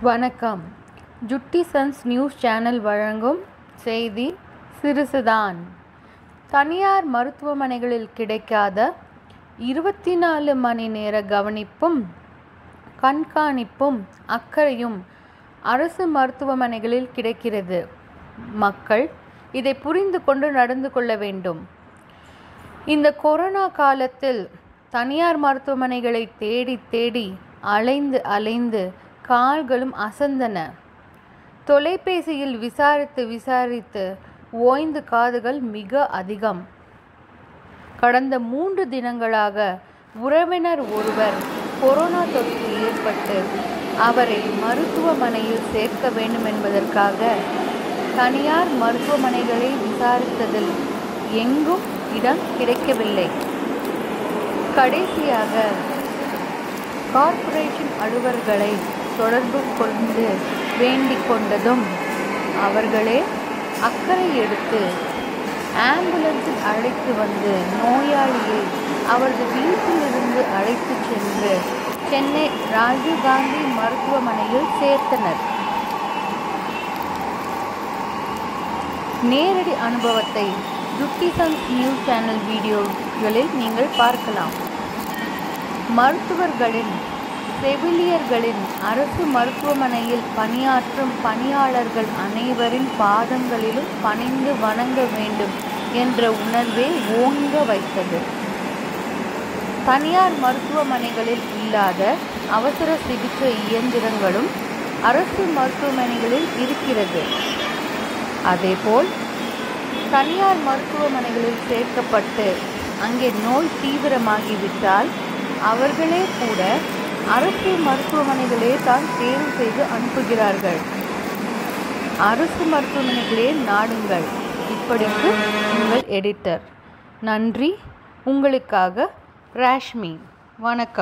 வணக்கம் ஜுட்டி sons news channel வழங்கும் செய்தி சிறுசுதான் தனியார் மருத்துவமனைகளில் கிடைக்காத இருபத்தி நாலு மணி நேர கவனிப்பும் கண்காணிப்பும் அக்கறையும் அரசு மருத்துவமனைகளில் கிடைக்கிறது மக்கள் இதை புரிந்து கொண்டு நடந்து கொள்ள வேண்டும் இந்த கொரோனா காலத்தில் தனியார் மருத்துவமனைகளை தேடி தேடி அலைந்து அலைந்து கால்களும் அசந்தன தொலைபேசியில் விசாரித்து விசாரித்து ஓய்ந்து காதுகள் மிக அதிகம் கடந்த மூன்று தினங்களாக உறவினர் ஒருவர் கொரோனா தொற்று ஏற்பட்டு அவரை மருத்துவமனையில் சேர்க்க வேண்டும் என்பதற்காக தனியார் மருத்துவமனைகளை விசாரித்ததில் எங்கும் இடம் கிடைக்கவில்லை கடைசியாக கார்ப்பரேஷன் அலுவலர்களை தொடர்பு கொண்டு வேண்டிக் கொண்டதும் அவர்களே அக்கறை எடுத்து ஆம்புலன்ஸில் அழைத்து வந்து நோயாளியை அவரது வீட்டிலிருந்து அழைத்து சென்று சென்னை ராஜீவ்காந்தி மருத்துவமனையில் சேர்த்தனர் நேரடி அனுபவத்தை ஜுட்டிசன்ஸ் நியூஸ் சேனல் வீடியோகளில் நீங்கள் பார்க்கலாம் மருத்துவர்களின் செவிலியர்களின் அரசு மருத்துவமனையில் பணியாற்றும் பணியாளர்கள் அனைவரின் பாதங்களிலும் பணிந்து வணங்க வேண்டும் என்ற உணர்வே ஓங்க வைத்தது தனியார் மருத்துவமனைகளில் இல்லாத அவசர சிகிச்சை இயந்திரங்களும் அரசு மருத்துவமனைகளில் இருக்கிறது அதேபோல் தனியார் மருத்துவமனைகளில் சேர்க்கப்பட்டு அங்கே நோய் தீவிரமாகிவிட்டால் அவர்களே கூட அரசு மருத்துவமனைகளே தான் தேர்வு செய்து அனுப்புகிறார்கள் அரசு மருத்துவமனைகளே நாடுங்கள் இப்படிக்கு உங்கள் எடிட்டர் நன்றி உங்களுக்காக ராஷ்மி வணக்கம்